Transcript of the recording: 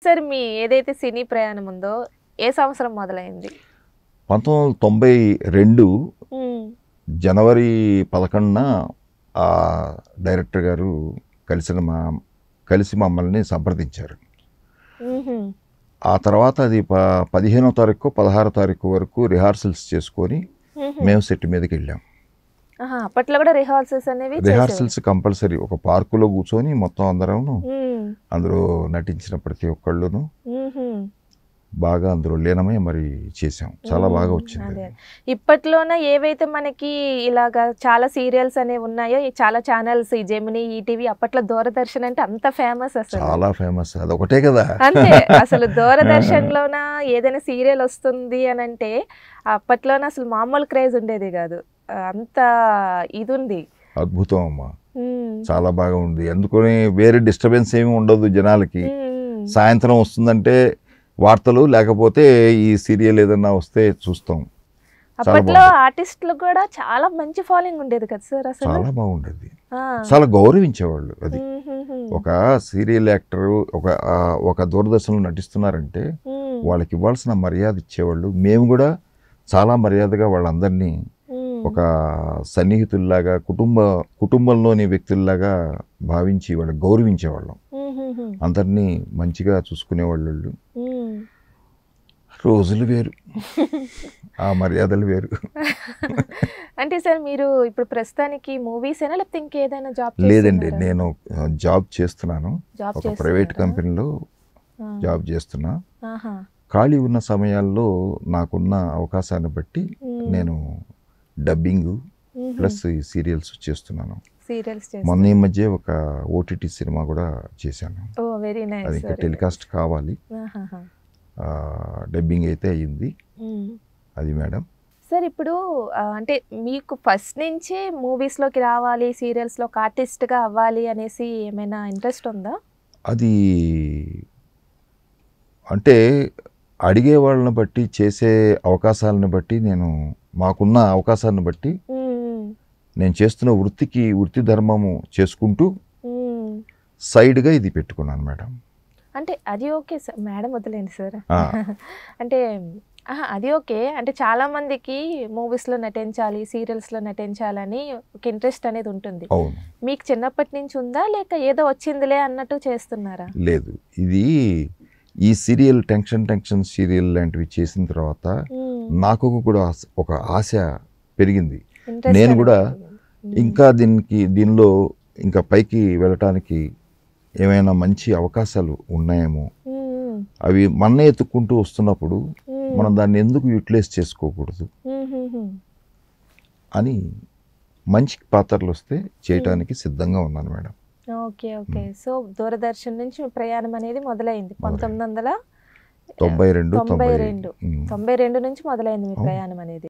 Sir మీ ఏదైతే సినీ ప్రయాణం ఉందో ఏ సంవత్సరం మొదలైంది పంతొమ్మిది వందల తొంభై రెండు ఉమ్, జనవరి పదకొండున ఆ డైరెక్టర్ గారు కలిసిన మా కలిసి మమ్మల్ని సంప్రదించారు ఉహుం, ఆ తర్వాత అది ప పదిహేనో తారీఖు పదహారో తారీఖు వరకు రిహార్సల్స్ చేసుకొని ఉహుం. మేము సెట్ మీదకి వెళ్ళాం ఆహా, అప్పట్లో కూడా రిహార్సల్స్ అనేవి చేసేవారు. రిహార్సల్స్ కంపల్సరీ ఒక పార్కులో కూర్చొని మొత్తం అందరం ఉమ్, అందులో నటించిన ప్రతి ఒక్కళ్ళును ఉహుం. బాగా అందులో లీనమై మరి చేసాం చాలా బాగా ఉమ్, వచ్చింది అదే. ఇప్పట్లోన ఏవైతే మనకి ఇలాగా చాలా సీరియల్స్ అనేవి ఉన్నాయో ఈ చాలా ఛానల్స్ ఈ జెమిని ఈటీవీ అప్పట్లో దూరదర్శన్ అంటే అంత ఫేమస్ అసలు చాలా ఫేమస్ అది ఒకటే కదా అంతే అసలు దూరదర్శన్ లోన ఏదైనా సీరియల్ వస్తుంది అని అంటే అప్పట్లోన అసలు మామూలు క్రేజ్ ఉండేది కాదు ఆ, అంత ఇది ఉంది అద్భుతం అమ్మా ఉమ్, చాలా బాగా ఉంది అందుకని వేరే డిస్టర్బెన్స్ ఏమి ఉండదు జనాలకి ఉమ్, సాయంత్రం వస్తుందంటే వార్తలు లేకపోతే ఈ సీరియల్ ఏదన్నా వస్తే చూస్తాం చాలా అప్పట్లో బాగుంది. ఆర్టిస్టులు కూడా చాలా మంచి ఫాలోయింగ్ ఉండేది కదా సార్ అసలు చాలా బాగుండేది ఆ. చాలా గౌరవించేవాళ్ళు అది ఉమ్, ఉమ్, ఉమ్. ఒక సీరియల్ యాక్టర్ ఒక ఆ, ఒక దూరదర్శన్లో నటిస్తున్నారంటే ఉమ్, వాళ్ళకి ఇవ్వాల్సిన మర్యాద ఇచ్చేవాళ్ళు మేము కూడా చాలా మర్యాదగా వాళ్ళందరినీ ఉమ్. ఒక సన్నిహితుల్లాగా కుటుంబ కుటుంబంలోని వ్యక్తుల్లాగా భావించి వాళ్ళని గౌరవించేవాళ్ళం ఉమ్, ఉమ్, ఉమ్. అందరినీ మంచిగా చూసుకునేవాళ్ళు ఉమ్. రోజులు వేరు ఆ మర్యాదలు వేరు అంటే సార్ మీరు ఇప్పుడు ప్రస్తుతానికి మూవీస్ అయినా లేకపోతే ఇంకేదైనా జాబ్ లేదండి నేను ఆ, జాబ్ చేస్తున్నాను జాబ్ ఒక ప్రైవేట్ కంపెనీలో జాబ్ చేస్తున్నా ఖాళీ ఉన్న సమయాల్లో నాకున్న అవకాశాన్ని బట్టి నేను డబ్బింగ్ ప్లస్ ఈ సీరియల్స్ చేస్తున్నాను సీరియల్స్ మొన్న ఈ మధ్య ఒక ఓటీటీ సినిమా కూడా చేశాను ఓ వెరీ అది నైస్ ఇంకా టెలికాస్ట్ కావాలి ఆ, డబ్బింగ్ అయితే అయ్యింది అది మేడం సార్ ఇప్పుడు ఆ, అంటే మీకు ఫస్ట్ నుంచే మూవీస్ లోకి రావాలి సీరియల్స్ లో ఆర్టిస్ట్ గా అవ్వాలి అనేసి ఏమైనా ఇంట్రెస్ట్ ఉందా అది అంటే అడిగే వాళ్ళని బట్టి చేసే అవకాశాలను బట్టి నేను మాకున్న అవకాశాన్ని బట్టి మ్మ్. నేను చేస్తున్న వృత్తికి వృత్తి ధర్మము చేసుకుంటూ మ్మ్. సైడ్గా ఇది పెట్టుకున్నాను మేడం అంటే అది ఓకే సార్ మేడం వదిలేండి సార్ ఆ. అంటే ఆహా, అది ఓకే అంటే చాలా మందికి మూవీస్ లో నటించాలి సీరియల్స్ లో నటించాలని ఒక ఇంట్రెస్ట్ అనేది ఉంటుంది అవును మీకు చిన్నప్పటి నుంచి ఉందా లేక ఏదో వచ్చిందిలే అన్నట్టు చేస్తున్నారా లేదు ఇది ఈ సీరియల్ టెన్షన్ టెన్షన్ సీరియల్ లాంటివి చేసిన తర్వాత మ్మ్. నాకు కూడా ఆశ- ఒక ఆశ పెరిగింది Interest నేను అనేది కూడా పెరిగింది. మ్మ్. ఇంకా దీనికి దీనిలో ఇంకా పైకి వెళ్ళటానికి ఏమైనా మంచి అవకాశాలు ఉన్నాయేమో మ్మ్. అవి మన్నే ఎత్తుక్కుంటూ వస్తున్నప్పుడు మ్మ్. మనం దాన్ని ఎందుకు యూటిలైజ్ చేసుకోకూడదు మ్మ్. మ్మ్. మ్మ్. అని మంచి పాత్రలు వస్తే చేయటానికి సిద్ధంగా ఉన్నాను madam okay okay so Doordarshan నుంచి మీ ప్రయాణం అనేది మొదలైంది పంతొమ్మిది వందల తొంభై రెండు తొంభై తొంభై రెండు ఉమ్. తొంభై రెండు నుంచి మొదలైంది మీ అవును. ప్రయాణం అనేది